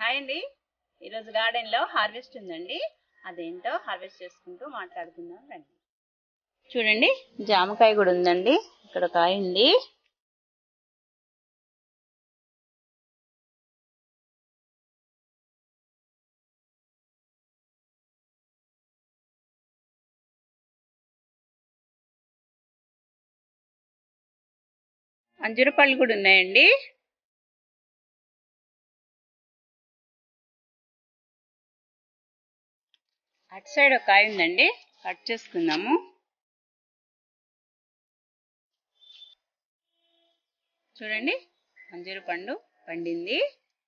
hi అండి ఈరోజు garden లో హార్వెస్ట్ ఉందండి అదేంటో హార్వెస్ట్ చేసుకుంటూ మాట్లాడుకుందాం రండి చూడండి జామకాయ కూడా ఉందండి ఇక్కడ కాయ ఉంది అంజూర పళ్ళు కూడా ఉన్నాయండి అటు సైడ్ ఒక కాయ ఉందండి కట్ చేసుకుందాము చూడండి అంజూర పండు పండింది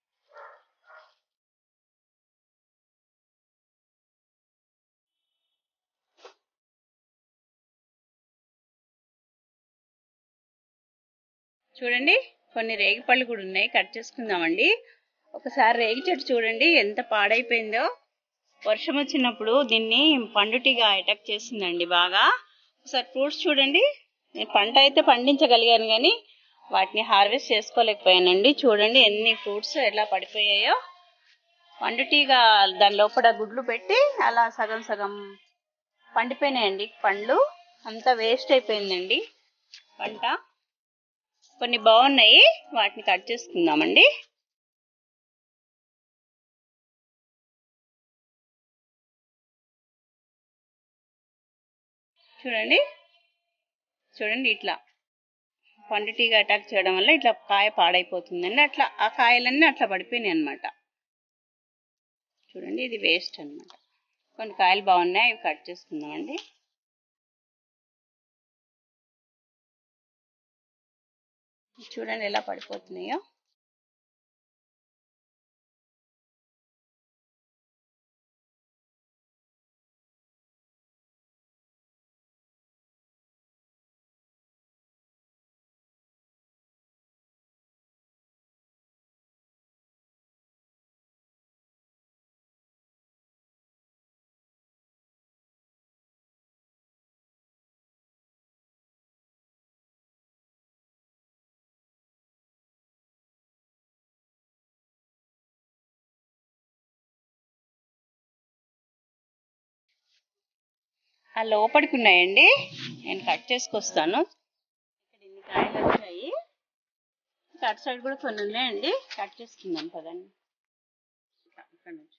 చూడండి కొన్ని రేగి పళ్ళు కూడా ఉన్నాయి కట్ చేసుకుందామండి ఒకసారి రేగి చెట్టు చూడండి ఎంత పాడైపోయిందో వర్షం వచ్చినప్పుడు దీన్ని పండుటిగా అటాక్ చేసిందండి బాగా ఒకసారి ఫ్రూట్స్ చూడండి నేను పంట అయితే పండించగలిగాను కానీ వాటిని హార్వెస్ట్ చేసుకోలేకపోయానండి చూడండి ఎన్ని ఫ్రూట్స్ ఎలా పడిపోయాయో పండుటీగా దాని లోపల గుడ్లు పెట్టి అలా సగం సగం పండిపోయినాయండి పండ్లు అంతా వేస్ట్ అయిపోయిందండి పంట కొన్ని బాగున్నాయి వాటిని కట్ చేసుకుందామండి చూడండి చూడండి ఇట్లా పండుటీగా అటాక్ చేయడం వల్ల ఇట్లా కాయ పాడైపోతుందండి అట్లా ఆ కాయలన్నీ అట్లా పడిపోయినాయి అనమాట చూడండి ఇది వేస్ట్ అనమాట కొన్ని కాయలు బాగున్నాయి అవి కట్ చేసుకుందామండి చూడండి ఎలా పడిపోతున్నాయో ఆ లోపలికి ఉన్నాయండి నేను కట్ చేసుకొస్తాను ఇక్కడ ఇన్ని కాయలు వచ్చాయి అటు సైడ్ కూడా కొన్ని ఉన్నాయండి కట్ చేసుకుందాం పదండి ఇక్కడ నుంచి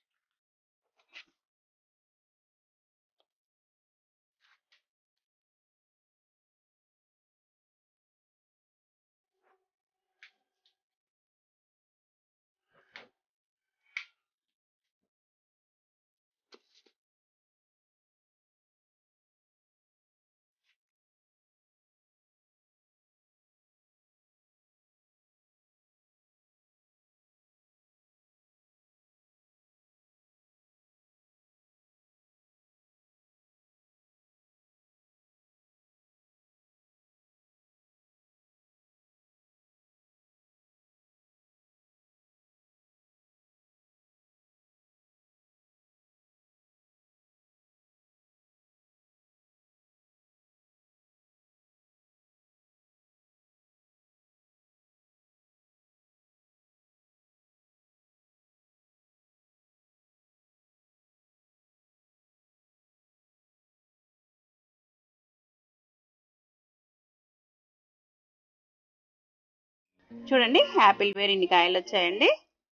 చూడండి యాపిల్ వేర్ ఇన్ని కాయలు వచ్చాయండి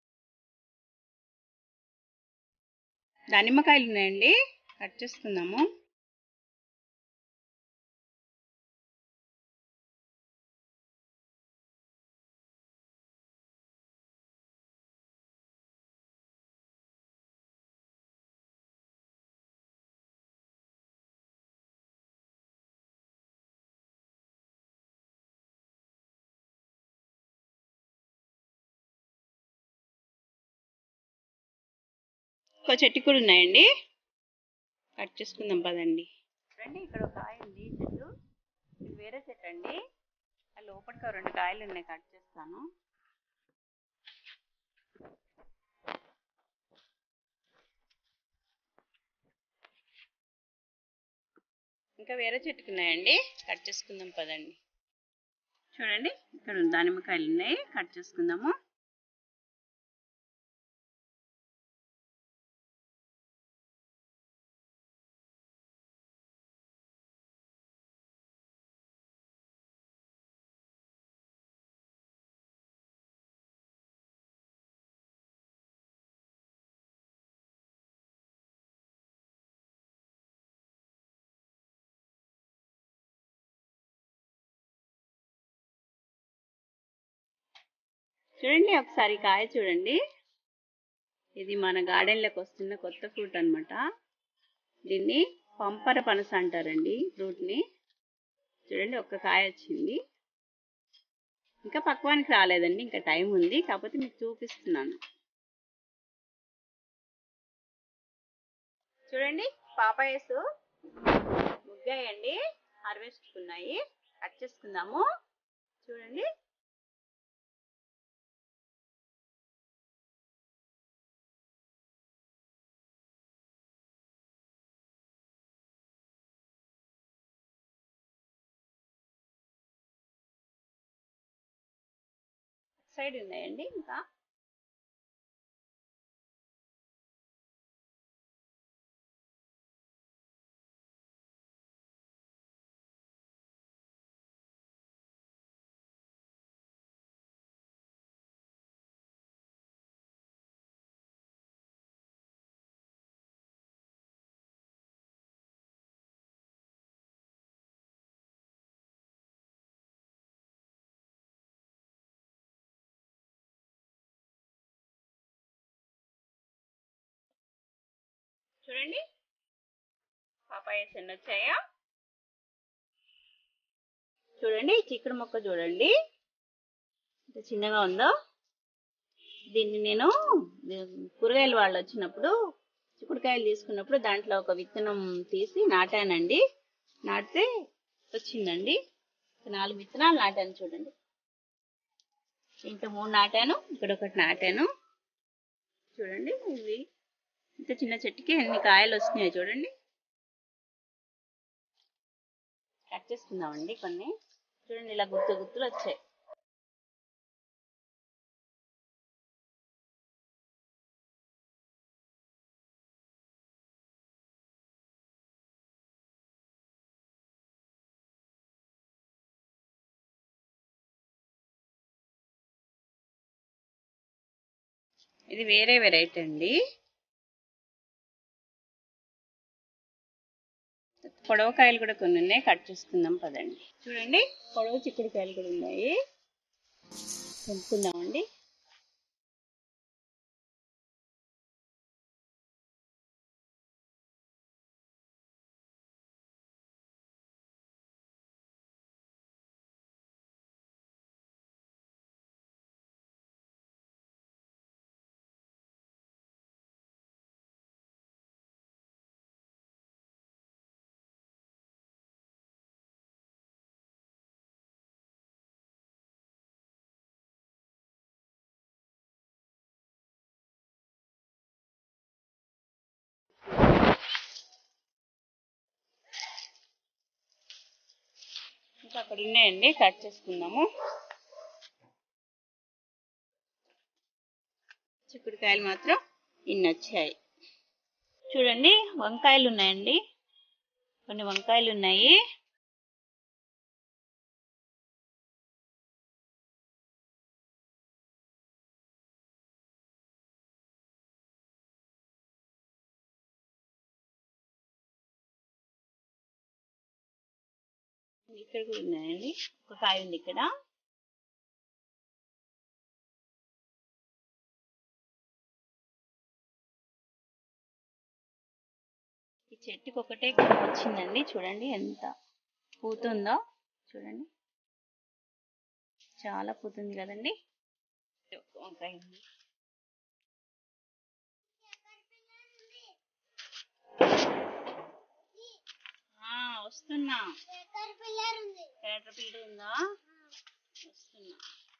దానిమ్మకాయలు ఉన్నాయండి కట్ చేసుకుందాము ఇంకో చెట్టు కూడా ఉన్నాయండి కట్ చేసుకుందాం పదండి రండి ఇక్కడ ఒక కాయ ఉంది చెట్టు ఇది వేరే చెట్టు అండి ఆ లోపలికి రెండు కాయలు ఉన్నాయి కట్ చేస్తాను ఇంకా వేరే చెట్టుకు ఉన్నాయండి కట్ చేసుకుందాం పదండి చూడండి ఇక్కడ దానిమ్మకాయలు ఉన్నాయి కట్ చేసుకుందాము చూడండి ఒకసారి ఈ కాయ చూడండి ఇది మన గార్డెన్లోకి వస్తున్న కొత్త ఫ్రూట్ అన్నమాట దీన్ని పంపర పనస అంటారండి ఫ్రూట్ని చూడండి ఒక్క కాయ వచ్చింది ఇంకా పక్వానికి రాలేదండి ఇంకా టైం ఉంది కాకపోతే మీకు చూపిస్తున్నాను చూడండి పాపాయస్ ముగ్గాయండి హార్వెస్ట్ ఉన్నాయి కట్ చేసుకుందాము చూడండి సైడ్ ఉన్నాయండి ఇంకా చూడండి పాపాయస్ ఎన్ని వచ్చాయా చూడండి ఈ చిక్కుడు మొక్క చూడండి ఎంత చిన్నగా ఉందో దీన్ని నేను కూరగాయలు వాళ్ళు వచ్చినప్పుడు చిక్కుడుకాయలు తీసుకున్నప్పుడు దాంట్లో ఒక విత్తనం తీసి నాటానండి నాటితే వచ్చిందండి నాలుగు విత్తనాలు నాటాను చూడండి ఇంట్లో మూడు నాటాను ఇక్కడ ఒకటి నాటాను చూడండి ఇవి ఇంత చిన్న చెట్టుకి ఎన్ని కాయలు వస్తున్నాయో చూడండి కట్ చేసుకుందామండి కొన్ని చూడండి ఇలా గుత్తు గుత్తులు వచ్చాయి ఇది వేరే వెరైటీ అండి పొడవకాయలు కూడా కొన్ని ఉన్నాయి కట్ చేసుకుందాం పదండి చూడండి పొడవు చిక్కుడుకాయలు కూడా ఉన్నాయి తెంపుకుందామండి ఇంకా అక్కడ ఉన్నాయండి కట్ చేసుకుందాము చిక్కుడుకాయలు మాత్రం ఇన్ని వచ్చాయి చూడండి వంకాయలు ఉన్నాయండి కొన్ని వంకాయలు ఉన్నాయి ఇక్కడ కూడా ఉన్నాయండి ఒక కాయ ఉంది ఇక్కడ ఈ చెట్టుకి ఒకటే కొమ్మ వచ్చిందండి చూడండి ఎంత పూతుందో చూడండి చాలా పూతుంది కదండి ఒక వంకాయ ఉంది ఆ, వస్తున్నా క్యాటర్ ఉందా వస్తున్నా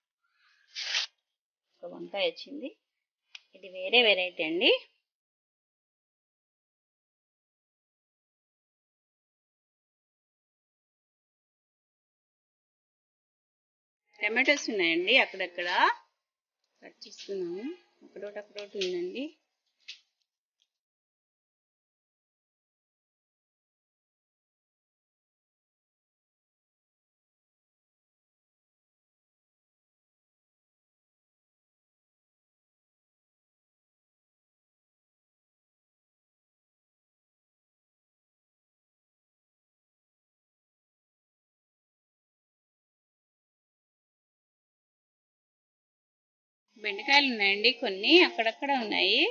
ఒక వంకాయ వచ్చింది ఇది వేరే వెరైటీ అండి టమాటోస్ ఉన్నాయండి అక్కడక్కడ కట్ చేసుకున్నాము ఒకటోటి ఒకటోటి ఉందండి బెండకాయలు ఉన్నాయండి కొన్ని అక్కడక్కడ ఉన్నాయి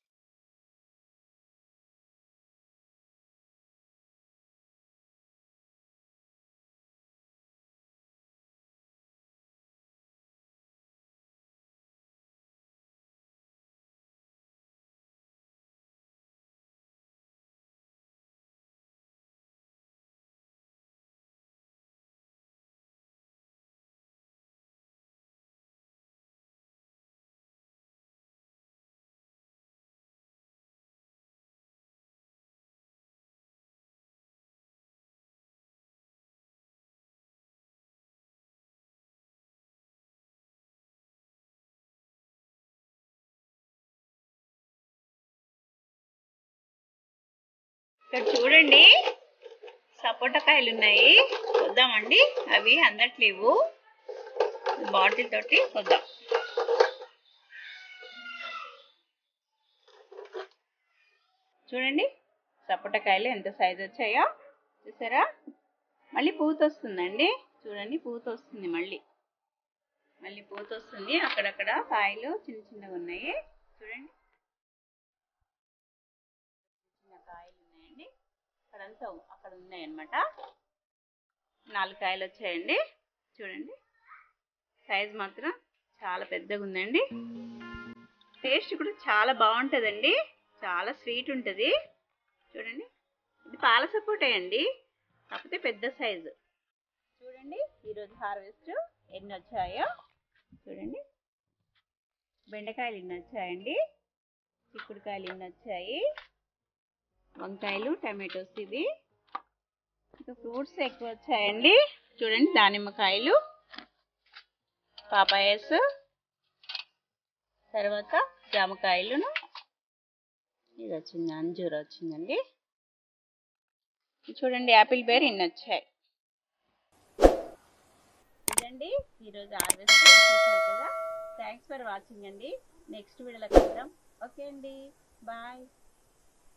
ఇక్కడ చూడండి సపోటా కాయలు ఉన్నాయి చూద్దామండి అవి అందట్లేవు బాటిల్ తోటి కొద్దాం చూడండి సపోటా కాయలు ఎంత సైజు వచ్చాయో చూసారా మళ్ళీ పూత వస్తుందండి చూడండి పూత వస్తుంది మళ్ళీ మళ్ళీ పూత వస్తుంది అక్కడక్కడ కాయలు చిన్న చిన్నగా ఉన్నాయి చూడండి చిన్న కాయలు ఉన్నాయండి అక్కడంతా అక్కడ ఉన్నాయి అన్నమాట నాలుగు కాయలు వచ్చాయండి చూడండి సైజ్ మాత్రం చాలా పెద్దగా ఉందండి టేస్ట్ కూడా చాలా బాగుంటుందండి చాలా స్వీట్ ఉంటుంది చూడండి ఇది పాల సపోటా అండి కాకపోతే పెద్ద సైజు చూడండి ఈరోజు హార్వెస్ట్ ఎన్ని వచ్చాయో చూడండి బెండకాయలు ఎన్ని వచ్చాయండి చిక్కుడుకాయలు ఎన్ని వచ్చాయి వంకాయలు టమాటోస్ ఇవి ఇంకా ఫ్రూట్స్ ఎక్కువ వచ్చాయండి చూడండి దానిమ్మకాయలు పాపాయస్ తర్వాత జామకాయలును ఇది వచ్చింది అంజూర వచ్చిందండి చూడండి యాపిల్ బేర్ ఇన్ని వచ్చాయి ఇదండి ఈరోజు హార్వెస్ట్ చూసారు కదా థ్యాంక్స్ ఫర్ వాచింగ్ అండి నెక్స్ట్ వీడియోలో కలుద్దాం ఓకే అండి బాయ్